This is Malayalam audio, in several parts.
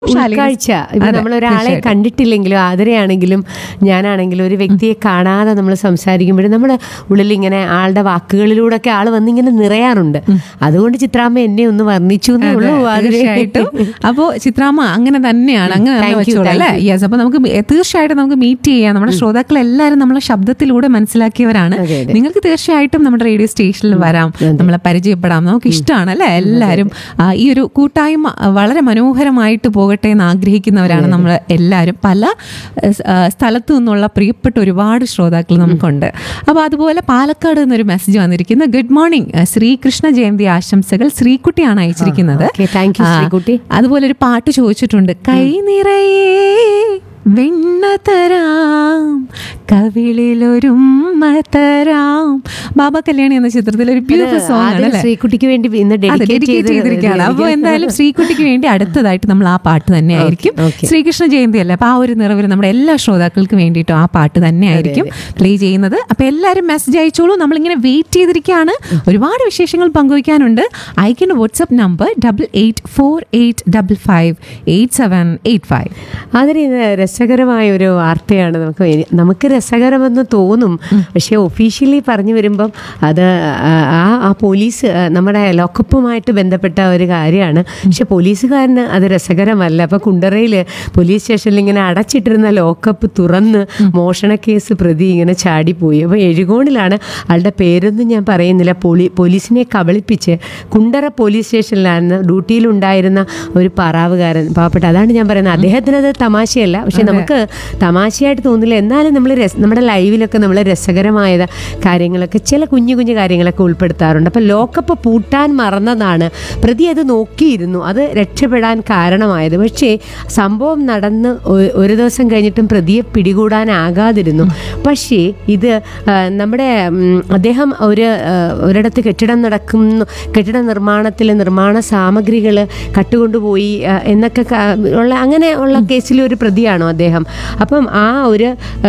ഉൾക്കാഴ്ച ഇപ്പൊ അതെ, നമ്മൾ ഒരാളെ തീർച്ചയായിട്ടും. കണ്ടിട്ടില്ലെങ്കിലും ആദരയാണെങ്കിലും ഞാനാണെങ്കിലും ഒരു വ്യക്തിയെ കാണാതെ നമ്മൾ സംസാരിക്കുമ്പോഴും നമ്മുടെ ഉള്ളിൽ ഇങ്ങനെ ആളുടെ വാക്കുകളിലൂടെ ഒക്കെ ആൾ വന്നിങ്ങനെ നിറയാറുണ്ട് അതുകൊണ്ട് ചിത്രാമ്മ എന്നെ ഒന്ന് വർണ്ണിച്ചു എന്നേ ഉള്ളൂ ആതിരെ. തീർച്ചയായിട്ടും അപ്പോ ചിത്രാമ്മ അങ്ങനെ തന്നെയാണ് അങ്ങനെ തന്നെ Thank you, വെച്ചോളൂ thank അല്ലേ യെസ് അപ്പൊ നമുക്ക് മി- തീർച്ചയായിട്ടും നമുക്ക് മീറ്റ് ചെയ്യാം നമ്മുടെ ശ്രോതാക്കൾ എല്ലാവരും നമ്മളെ ശബ്ദത്തിലൂടെ മനസ്സിലാക്കിയവരാണ് അതെ, അതെ. നിങ്ങൾക്ക് തീർച്ചയായിട്ടും നമ്മുടെ റേഡിയോ സ്റ്റേഷനിൽ വരാം നമ്മളെ പരിചയപ്പെടാം നമുക്ക് ഇഷ്ടമാണ് അല്ലേ എല്ലാവരും ആ, ഈ ഒരു കൂട്ടായ്മ ആ, വളരെ മനോഹരമായിട്ട് പോകട്ടെ എന്ന് ആഗ്രഹിക്കുന്നവരാണ് നമ്മൾ എല്ലാവരും പല ആ, സ്- ആ, സ്ഥലത്തു നിന്നുള്ള പ്രിയപ്പെട്ട ഒരുപാട് ശ്രോതാക്കൾ നമുക്കുണ്ട് അപ്പോൾ അതുപോലെ പാലക്കാട് നിന്നൊരു മെസ്സേജ് വന്നിരിക്കുന്നത് ഗുഡ് മോർണിംഗ് ശ്രീകൃഷ്ണ ജയന്തി ആശംസകൾ ശ്രീകുട്ടിയാണ് അയച്ചിരിക്കുന്നത് Okay, thank you, ആ, ശ്രീകുട്ടി. അതുപോലെ ഒരു പാട്ട് ചോദിച്ചിട്ടുണ്ട് കൈ നിറയെ വെണ്ണ തരാം കവിളിലൊരുമ്മ തരാം ബാബ കല്യാണി എന്ന ചിത്രത്തിൽ ഒരു ബ്യൂട്ടിഫുൾ സോങ് ആണ് ആദ്യം അല്ലേ ശ്രീകുട്ടിക്ക് വേണ്ടി ഇന്ന് അതെ ഡെഡിക്കേറ്റ് ഡെഡിക്കേറ്റ് ചെയ്തിരിക്കുകയാണ് അപ്പോൾ എന്തായാലും ശ്രീകുട്ടിക്ക് വേണ്ടി അടുത്തതായിട്ട് നമ്മൾ ആ പാട്ട് തന്നെ ആയിരിക്കും okay. ശ്രീകൃഷ്ണ ജയന്തി അല്ലേ അപ്പോൾ ആ ഒരു നിറവിൽ നമ്മുടെ എല്ലാ ശ്രോതാക്കൾക്കും വേണ്ടിയിട്ടും ആ പാട്ട് തന്നെ ആയിരിക്കും പ്ലേ ചെയ്യുന്നത് അപ്പോൾ എല്ലാവരും മെസ്സേജ് അയച്ചോളൂ നമ്മളിങ്ങനെ വെയിറ്റ് ചെയ്തിരിക്കുകയാണ് ഒരുപാട് വിശേഷങ്ങൾ പങ്കുവയ്ക്കാനുണ്ട് അയക്കുന്ന WhatsApp number double eight four eight double five eight seven eight five അതിന് ഇത് രസകരമായ ഒരു വാർത്തയാണ് നമുക്ക് ഇനി- നമുക്ക് രസകരമെന്ന് തോന്നും പക്ഷേ ഒഫീഷ്യലി പറഞ്ഞു വരുമ്പം അത് ആ ആ പോലീസ് ആ, നമ്മുടെ ലോക്കപ്പുമായിട്ട് ബന്ധപ്പെട്ട ഒരു കാര്യമാണ് പക്ഷെ പോലീസുകാരന് അത് രസകരമല്ല അപ്പോൾ കുണ്ടറയിൽ പോലീസ് സ്റ്റേഷനിൽ ഇങ്ങനെ അടച്ചിട്ടിരുന്ന ലോക്കപ്പ് തുറന്ന് മോഷണ കേസ് പ്രതി ഇങ്ങനെ ചാടിപ്പോയി അപ്പോൾ എഴുകോണിലാണ് ആളുടെ പേരൊന്നും ഞാൻ പറയുന്നില്ല പോലീ പോലീസിനെ കബളിപ്പിച്ച് കുണ്ടറ പോലീസ് സ്റ്റേഷനിലാണ് ഡ്യൂട്ടിയിലുണ്ടായിരുന്ന ഒരു പാറാവുകാരൻ പാവപ്പെട്ട അതാണ് ഞാൻ പറയുന്നത് അദ്ദേഹത്തിന് അത് തമാശയല്ല പക്ഷെ നമുക്ക് തമാശയായിട്ട് തോന്നില്ല എന്നാലും നമ്മൾ രസ നമ്മുടെ ലൈവിലൊക്കെ നമ്മൾ രസകരമായ കാര്യങ്ങളൊക്കെ ചില കുഞ്ഞു കുഞ്ഞു കാര്യങ്ങളൊക്കെ ഉൾപ്പെടുത്താറുണ്ട് അപ്പം ലോക്കപ്പ് പൂട്ടാൻ മറന്നതാണ് പ്രതി അത് നോക്കിയിരുന്നു അത് രക്ഷപ്പെടാൻ കാരണമായത് പക്ഷേ സംഭവം നടന്ന് ഒ- ഒരു ദിവസം കഴിഞ്ഞിട്ടും പ്രതിയെ പിടികൂടാനാകാതിരുന്നു പക്ഷേ ഇത് ആ, നമ്മുടെ ഉം, അദ്ദേഹം ഒരു ആ, ഒരിടത്ത് കെട്ടിടം നടക്കുന്നു കെട്ടിട നിർമ്മാണത്തിൽ നിർമ്മാണ സാമഗ്രികൾ കട്ടുകൊണ്ടുപോയി ആ, എന്നൊക്കെ ക- ഉള്ള അങ്ങനെ ഉള്ള കേസിൽ ഒരു പ്രതിയാണോ അദ്ദേഹം അപ്പം ആ ഒരു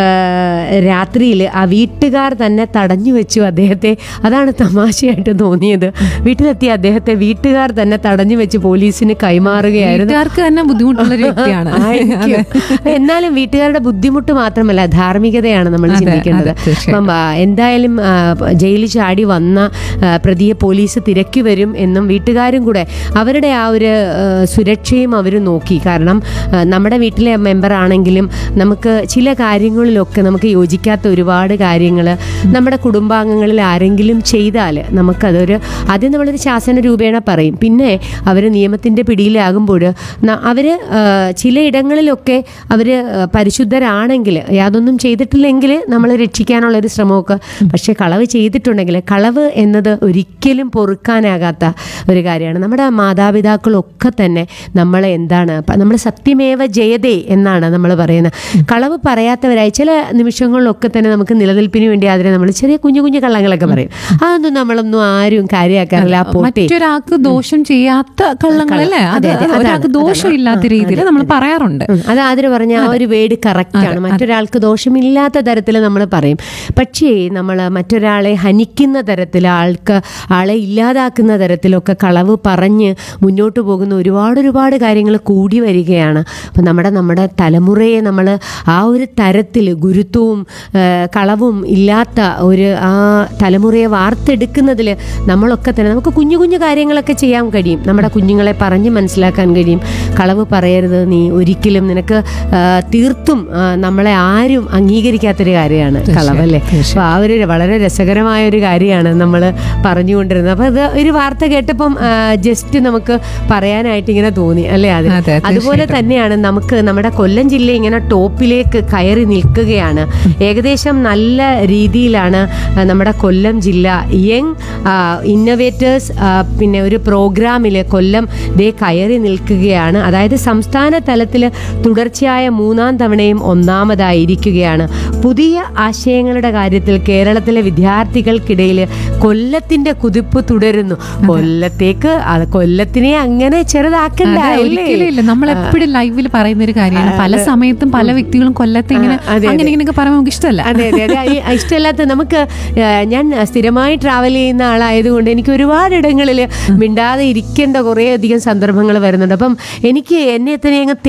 രാത്രിയിൽ ആ വീട്ടുകാർ തന്നെ തടഞ്ഞു വെച്ചു അദ്ദേഹത്തെ അതാണ് തമാശയായിട്ട് തോന്നിയത് വീട്ടിലെത്തിയ അദ്ദേഹത്തെ വീട്ടുകാർ തന്നെ തടഞ്ഞു വെച്ച് പോലീസിന് കൈമാറുകയായിരുന്നു വീട്ടുകാർക്ക് തന്നെ ബുദ്ധിമുട്ടുള്ള ഒരു വ്യക്തിയാണ് ആയിരിക്കും. എന്നാലും വീട്ടുകാരുടെ ബുദ്ധിമുട്ട് മാത്രമല്ല ധാർമ്മികതയാണ് നമ്മൾ അതെ, ചിന്തിക്കേണ്ടത് അതെ, തീർച്ചയായും. അപ്പം ആ, എന്തായാലും ആ, ജയിലിൽ ചാടി വന്ന ആ, പ്രതിയെ പോലീസ് തിരക്കി വരും എന്നും വീട്ടുകാരും കൂടെ അവരുടെ ആ ഒരു ആ, സുരക്ഷയും അവർ നോക്കി കാരണം ആ, നമ്മുടെ വീട്ടിലെ മെമ്പർ ആണെങ്കിലും നമുക്ക് ചില കാര്യങ്ങളിലൊക്കെ നമുക്ക് യോജിക്കാത്ത ഒരുപാട് കാര്യങ്ങൾ നമ്മുടെ കുടുംബാംഗങ്ങളിൽ ആരെങ്കിലും ചെയ്താൽ നമുക്കതൊരു ആദ്യം നമ്മളൊരു ശാസന രൂപേണ പറയും പിന്നെ അവർ നിയമത്തിൻ്റെ പിടിയിലാകുമ്പോൾ അവർ ചിലയിടങ്ങളിലൊക്കെ അവർ പരിശുദ്ധരാണെങ്കിൽ യാതൊന്നും ചെയ്തിട്ടില്ലെങ്കിൽ നമ്മൾ രക്ഷിക്കാനുള്ളൊരു ശ്രമമൊക്കെ പക്ഷേ കളവ് ചെയ്തിട്ടുണ്ടെങ്കിൽ കളവ് എന്നത് ഒരിക്കലും പൊറുക്കാനാകാത്ത ഒരു കാര്യമാണ് നമ്മുടെ മാതാപിതാക്കളൊക്കെ തന്നെ നമ്മളെ എന്താണ് നമ്മൾ സത്യമേവ ജയതേ എന്നാണ് നമ്മൾ പറയുന്നത് കളവ് പറയാത്തവരായി ചില നിമിഷങ്ങളിലൊക്കെ തന്നെ നമുക്ക് നിലനിൽപ്പിന് വേണ്ടി അതിനെ നമ്മൾ ചെറിയ കുഞ്ഞു കുഞ്ഞു കള്ളങ്ങളൊക്കെ പറയും അതൊന്നും നമ്മളൊന്നും ആരും കാര്യമാക്കാറില്ല ആ പോട്ടെ മറ്റൊരാൾക്ക് ദോഷം ചെയ്യാത്ത കള്ളങ്ങളല്ലേ അത് അതെ, അതെ, അതാണ്, ഒരാൾക്ക് ദോഷം ഇല്ലാത്ത രീതിയിൽ നമ്മൾ പറയാറുണ്ട് ഉം, അത് ആതിര പറഞ്ഞ ആ ഒരു വേർഡ് കറക്റ്റ് ആണ് മറ്റൊരാൾക്ക് ദോഷമില്ലാത്ത തരത്തിൽ നമ്മൾ പറയും പക്ഷേ നമ്മൾ മറ്റൊരാളെ ഹനിക്കുന്ന തരത്തിൽ ആൾക്ക് ആളെ ഇല്ലാതാക്കുന്ന തരത്തിലൊക്കെ കളവ് പറഞ്ഞ് മുന്നോട്ട് പോകുന്ന ഒരുപാട് ഒരുപാട് കാര്യങ്ങൾ കൂടി വരികയാണ് അപ്പം നമ്മുടെ നമ്മുടെ തലമുറയെ നമ്മൾ ആ ഒരു തരത്തിൽ ഗുരുത്വവും ആ, കളവും ഇല്ലാത്ത ഒരു ആ തലമുറയെ വാർത്തെടുക്കുന്നതിൽ നമ്മളൊക്കെ തന്നെ നമുക്ക് കുഞ്ഞു കുഞ്ഞു കാര്യങ്ങളൊക്കെ ചെയ്യാൻ കഴിയും നമ്മുടെ കുഞ്ഞുങ്ങളെ പറഞ്ഞ് മനസ്സിലാക്കാൻ കഴിയും കളവ് പറയരുത് നീ ഒരിക്കലും നിനക്ക് ആ, തീർത്തും ആ, നമ്മളെ ആരും അംഗീകരിക്കാത്തൊരു കാര്യമാണ് കളവ് അല്ലേ അപ്പോൾ ആ ഒരു വളരെ രസകരമായ ഒരു കാര്യമാണ് നമ്മൾ പറഞ്ഞുകൊണ്ടിരുന്നത് അപ്പോൾ അത് ഒരു വാർത്ത കേട്ടപ്പം ജസ്റ്റ് നമുക്ക് പറയാനായിട്ട് ഇങ്ങനെ തോന്നി അല്ലേ അത് അതെ, അതുപോലെ തന്നെയാണ് നമുക്ക് നമ്മുടെ കൊല്ലം ജില്ല ഇങ്ങനെ ടോപ്പിലേക്ക് കയറി നിൽക്കുകയാണ് ഏകദേശം നല്ല രീതിയിലാണ് ആ, നമ്മുടെ കൊല്ലം ജില്ല യങ് ഇന്നോവേറ്റേഴ്സ് പിന്നെ ഒരു പ്രോഗ്രാമിൽ കൊല്ലം ദേ കയറി നിൽക്കുകയാണ് അതായത് സംസ്ഥാന തലത്തിൽ തുടർച്ചയായ മൂന്നാം തവണയും ഒന്നാമതായിരിക്കുകയാണ് പുതിയ ആശയങ്ങളുടെ കാര്യത്തിൽ കേരളത്തിലെ വിദ്യാർത്ഥികൾക്കിടയിൽ കൊല്ലത്തിന്റെ കുതിപ്പ് തുടരുന്നു കൊല്ലത്തേക്ക് അത് കൊല്ലത്തിനെ അങ്ങനെ ചെറുതാക്കണ്ട അതെ, അല്ലേ? ഒരിക്കലും ഇല്ല നമ്മൾ എപ്പോഴും ലൈവിൽ പറയുന്ന ഒരു കാര്യമാണ് പല സമയത്തും പല വ്യക്തികളും കൊല്ലത്തെ ഇങ്ങനെ ആ, അതെ, അങ്ങനെ ഇങ്ങനെയൊക്കെ പറയുമ്പോൾ നമുക്ക് ഇഷ്ടമല്ല അതെ അതെ അതെ ഈ ഇഷ്ടമല്ലാത്ത നമുക്ക് ആ, ഞാൻ സ്ഥിരമായി ട്രാവൽ ചെയ്യുന്ന ആളായതുകൊണ്ട് എനിക്ക് ഒരുപാട് ഇടങ്ങളിൽ മിണ്ടാതെ ഇരിക്കേണ്ട കുറേ അധികം സന്ദർഭങ്ങൾ വരുന്നുണ്ട് അപ്പം എനിക്ക് എന്നെ തന്നെ അങ്ങ്